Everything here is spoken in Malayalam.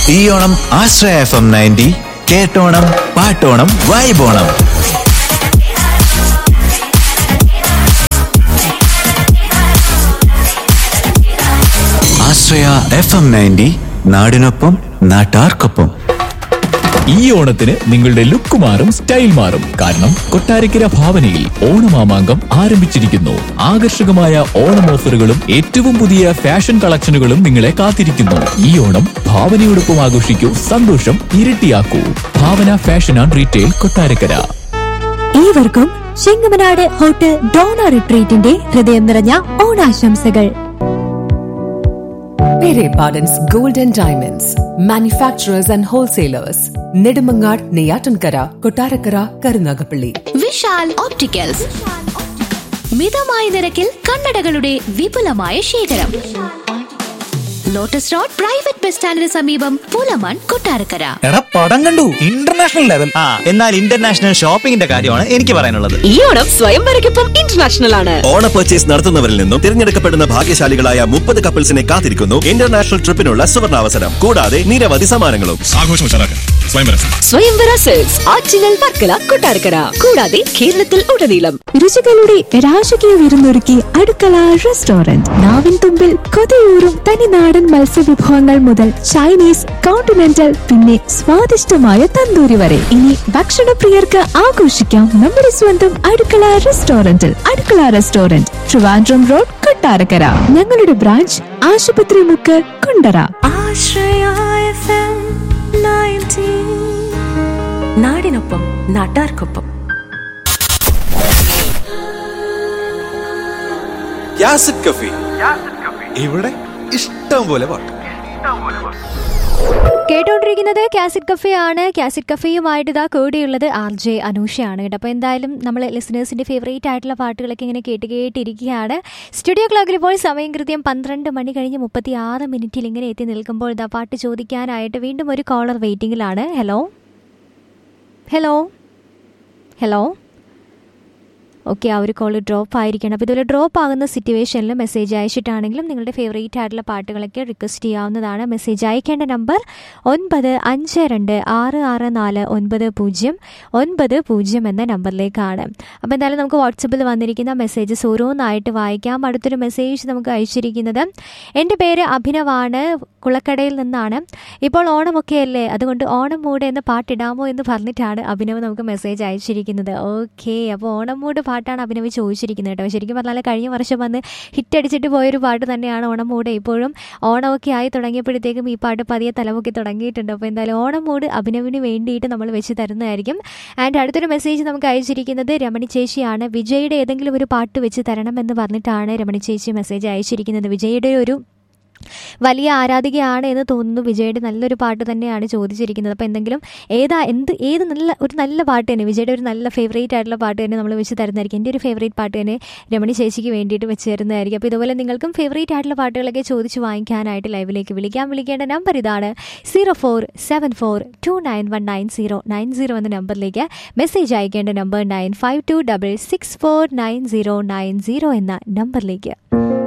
ഈ Onam Ashraya F M ninety കേട്ടോണം പാട്ടോണം വൈബോണം ആശ്രയ എഫ് എം നയൻറ്റി നാടിനൊപ്പം നാട്ടാർക്കൊപ്പം ഈ ഓണത്തിന് നിങ്ങളുടെ ലുക്ക് മാറും സ്റ്റൈൽ മാറും കാരണം കൊട്ടാരക്കര ഭാവനയിൽ ഓണമാമാങ്കം ആരംഭിച്ചിരിക്കുന്നു ആകർഷകമായ ഓണം ഓഫറുകളും ഏറ്റവും പുതിയ ഫാഷൻ കളക്ഷനുകളും നിങ്ങളെ കാത്തിരിക്കുന്നു ഈ ഓണം ഭാവനയോടൊപ്പം ആഘോഷിക്കൂ സന്തോഷം ഇരട്ടിയാക്കൂ Bhavana fashion and retail Kottarakkara ഏവർക്കും ചെങ്ങമനാട് ഹോട്ടൽ ഡോണ റിട്രീറ്റിന്റെ ഹൃദയം നിറഞ്ഞ ഓണാശംസകൾ Pere Pardon's Gold and Diamonds, manufacturers and wholesalers, Nedumangad, Neyatankara, Kotarakara, Karunagapalli. Vishal opticals മിതമായ നിരക്കിൽ കണ്ണടകളുടെ വിപുലമായ ശേഖരം ലോട്ടസ് റോഡ് പ്രൈവറ്റ് ബസ് സ്റ്റാൻഡിന് സമീപം പൂലമാൻ കൊട്ടാരക്കര എടാ പടം കണ്ടു ഇന്റർനാഷണൽ ലെവൽ ആ എന്നാൽ ഇന്റർനാഷണൽ ഷോപ്പിംഗിന്റെ കാര്യമാണ് എനിക്ക് പറയാനുള്ളത് ഈ ഓണം സ്വയംവരയ്ക്കൊപ്പം ഇന്റർനാഷണൽ ആണ് ഓണ പർച്ചേസ് നടത്തുന്നവരിൽ നിന്നും തിരഞ്ഞെടുക്കപ്പെടുന്ന ഭാഗ്യശാലികളായ മുപ്പത് കപ്പിൾസിനെ കാത്തിരിക്കുന്നു ഇന്റർനാഷണൽ ട്രിപ്പിനുള്ള സുവർണാവസരം കൂടാതെ നിരവധി സമ്മാനങ്ങളും ആഘോഷം സ്വയംവര സെൽസ് ആറ്റിങ്ങൽ വർക്കല കൊട്ടാരക്കര കൂടാതെ കേരളത്തിൽ ഉടനീളം രുചികളുടെ രാജകീയ വിരുന്നൊരുക്കി അടുക്കള റെസ്റ്റോറന്റ് നാവിൻ തുമ്പിൽ കൊതിയൂറും തനിനാടൻ മത്സ്യവിഭവങ്ങൾ മുതൽ ചൈനീസ് കോണ്ടിനെന്റൽ പിന്നെ സ്വാദിഷ്ടമായ തന്തൂരി വരെ ഇനി ഭക്ഷണപ്രിയർക്ക് ആഘോഷിക്കാം നമ്മുടെ സ്വന്തം അടുക്കള റെസ്റ്റോറന്റിൽ അടുക്കള റെസ്റ്റോറന്റ് ട്രിവാൻഡ്രം റോഡ് കൊട്ടാരക്കര ഞങ്ങളുടെ ബ്രാഞ്ച് ആശുപത്രി മുക്ക് കുണ്ടറ നാടിനൊപ്പം നാട്ടാർക്കൊപ്പം യാസിഡ് കഫി ഇവിടെ ഇഷ്ടം പോലെ പാട്ട് കേട്ടോണ്ടിരിക്കുന്നത് കാസിറ്റ് കഫേ ആണ് കാസിറ്റ് കഫേയുമായിട്ട് ഇതാ കൂടിയുള്ളത് ആർ ജെ അനൂഷയാണ് കേട്ടോ അപ്പോൾ എന്തായാലും നമ്മൾ ലിസണേഴ്സിൻ്റെ ഫേവറേറ്റ് ആയിട്ടുള്ള പാട്ടുകളൊക്കെ ഇങ്ങനെ കേട്ട് കേട്ടിരിക്കുകയാണ് സ്റ്റുഡിയോ ക്ലോക്കിൽ ഇപ്പോൾ സമയം കൃത്യം പന്ത്രണ്ട് മണി കഴിഞ്ഞ് മുപ്പത്തി ആറ് മിനിറ്റിൽ ഇങ്ങനെ എത്തി നിൽക്കുമ്പോൾ ഇതാ പാട്ട് ചോദിക്കാനായിട്ട് വീണ്ടും ഒരു കോളർ വെയിറ്റിംഗിലാണ് ഹലോ ഹലോ ഹലോ ഓക്കെ ആ ഒരു കോൾ ഡ്രോപ്പ് ആയിരിക്കണം അപ്പോൾ ഇതുപോലെ ഡ്രോപ്പ് ആകുന്ന സിറ്റുവേഷനിൽ മെസ്സേജ് അയച്ചിട്ടാണെങ്കിലും നിങ്ങളുടെ ഫേവറേറ്റ് ആയിട്ടുള്ള പാട്ടുകളൊക്കെ റിക്വസ്റ്റ് ചെയ്യാവുന്നതാണ് മെസ്സേജ് അയക്കേണ്ട നമ്പർ ഒൻപത് അഞ്ച് രണ്ട് ആറ് ആറ് നാല് ഒൻപത് പൂജ്യം ഒൻപത് പൂജ്യം എന്ന നമ്പറിലേക്കാണ് അപ്പോൾ എന്തായാലും നമുക്ക് വാട്സപ്പിൽ വന്നിരിക്കുന്ന മെസ്സേജസ് ഓരോന്നായിട്ട് വായിക്കാം അടുത്തൊരു മെസ്സേജ് നമുക്ക് അയച്ചിരിക്കുന്നത് എൻ്റെ പേര് അഭിനവാണ് കുളക്കടയിൽ നിന്നാണ് ഇപ്പോൾ ഓണമൊക്കെ അല്ലേ അതുകൊണ്ട് ഓണം മൂഡ് എന്ന പാട്ടിടാമോ എന്ന് പറഞ്ഞിട്ടാണ് അഭിനവ് നമുക്ക് മെസ്സേജ് അയച്ചിരിക്കുന്നത് ഓക്കെ അപ്പോൾ ഓണം മൂഡ് പാട്ടാണ് അഭിനവ് ചോദിച്ചിരിക്കുന്നത് കേട്ടോ ശരിക്കും പറഞ്ഞാൽ കഴിഞ്ഞ വർഷം വന്ന് ഹിറ്റ് അടിച്ചിട്ട് പോയൊരു പാട്ട് തന്നെയാണ് ഓണം മൂഡ് ഇപ്പോഴും ഓണമൊക്കെ ആയി തുടങ്ങിയപ്പോഴത്തേക്കും ഈ പാട്ട് പതിയെ തലമൊക്കെ തുടങ്ങിയിട്ടുണ്ട് അപ്പോൾ എന്തായാലും ഓണം മൂഡ് അഭിനവിന് വേണ്ടിയിട്ട് നമ്മൾ വെച്ച് തരുന്നതായിരിക്കും ആൻഡ് അടുത്തൊരു മെസ്സേജ് നമുക്ക് അയച്ചിരിക്കുന്നത് രമണി ചേച്ചിയാണ് വിജയുടെ ഏതെങ്കിലും ഒരു പാട്ട് വെച്ച് തരണം എന്ന് പറഞ്ഞിട്ടാണ് രമണി ചേച്ചി മെസ്സേജ് അയച്ചിരിക്കുന്നത് വിജയുടെ ഒരു വലിയ ആരാധികയാണ് എന്ന് തോന്നുന്നു വിജയുടെ നല്ലൊരു പാട്ട് തന്നെയാണ് ചോദിച്ചിരിക്കുന്നത് അപ്പോൾ എന്തെങ്കിലും ഏതാ എന്ത് ഏത് നല്ല ഒരു നല്ല പാട്ട് തന്നെ വിജയുടെ ഒരു നല്ല ഫേവറേറ്റ് ആയിട്ടുള്ള പാട്ട് തന്നെ നമ്മൾ വെച്ച് തരുന്നതായിരിക്കും എൻ്റെ ഒരു ഫേവറേറ്റ് പാട്ട് തന്നെ രമണി ചേച്ചിക്ക് വേണ്ടിയിട്ട് വെച്ച് തരുന്നതായിരിക്കും അപ്പോൾ ഇതുപോലെ നിങ്ങൾക്കും ഫേവറേറ്റ് ആയിട്ടുള്ള പാട്ടുകളൊക്കെ ചോദിച്ച് വാങ്ങിക്കാനായിട്ട് ലൈവിലേക്ക് വിളിക്കാൻ വിളിക്കേണ്ട നമ്പർ ഇതാണ് zero four seven four two nine one nine zero nine zero എന്ന നമ്പറിലേക്ക് മെസ്സേജ് അയക്കേണ്ട number nine five two double six four nine zero nine zero എന്ന നമ്പറിലേക്ക്